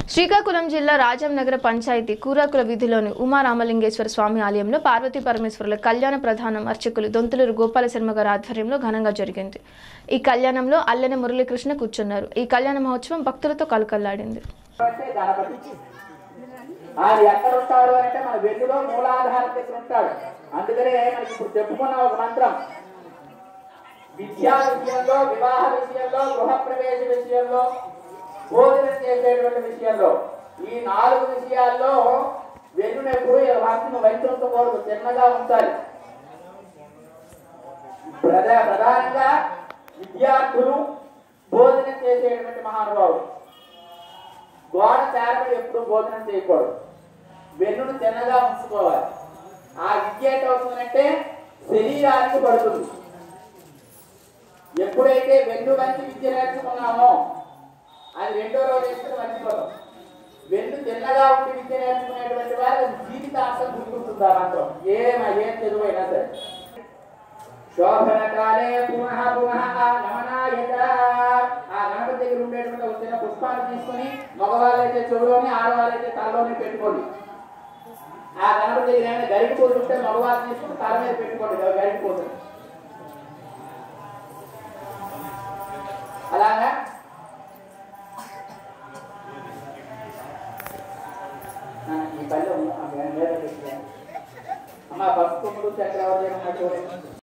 శ్రీకాకుళం జిల్లా రాజంనగర పంచాయతీ కూరాకుల వీధిలోని ఉమారామలింగేశ్వర స్వామి ఆలయంలో పార్వతీ పరమేశ్వరుల కళ్యాణ ప్రధానం అర్చకులు దొంతులూరు గోపాల శర్మ గారి ఆధ్వర్యంలో ఘనంగా జరిగింది ఈ కళ్యాణంలో అల్లెన మురళీకృష్ణ కూర్చున్నారు ఈ కళ్యాణ మహోత్సవం భక్తులతో కలకల్లాడింది అంటే గణపతి ఆయన ఎక్కడ ఉంటాడు అంటే మన వెన్నులో మూలాధారం దగ్గర ఉంటాడు అందుకనే మనకి ఇప్పుడు చెప్పుకున్న ఒక మంత్రం విద్యా విషయంలో వివాహ విషయంలో గృహప్రవేశ విషయంలో భోజనం చేసేటువంటి విషయంలో ఈ నాలుగు విషయాల్లో వెన్నునెప్పుడు వాటిని వైద్యులతో చిన్నగా ఉంచాలి ప్రధా ప్రధానంగా విద్యార్థులు భోజనం చేసేటువంటి మహానుభావుడు గోడ తేరబడి ఎప్పుడు భోజనం చేయకూడదు వెన్నును తిన్నగా ఉంచుకోవాలి ఆ విద్య ఏంటవుతుందంటే శరీరానికి పడుతుంది ఎప్పుడైతే వెన్ను మంచి విద్య నేర్చుకున్నామో అది రెండో రోజు వేసుకుని మర్చిపోతాం వెన్ను తిన్నగా ఉండి విద్య నేర్చుకునేటువంటి వారు జీవితాంతం గుర్తుంటుంది ఆ మంత్రం ఏమ ఏం చదువైనా సరే శోభనకాలే పునః పునః గమనాయత ఆ గణపతి దగ్గర ఉండేటువంటి ఒక చిన్న పుష్పాలు తీసుకొని మగవాళ్ళైతే చెవులోని ఆడవాళ్ళైతే తలలోని పెట్టుకోండి ఆ గణపతి దగ్గర ఏమైనా గరిటి పూలు ఉంటే మగవాళ్ళు తీసుకుని తల మీద పెట్టుకోండి గరిటి పూలు అలాగా ఆ, ఈ పల్లె అమ్మ పసుపు చక్రవర్తి చూడండి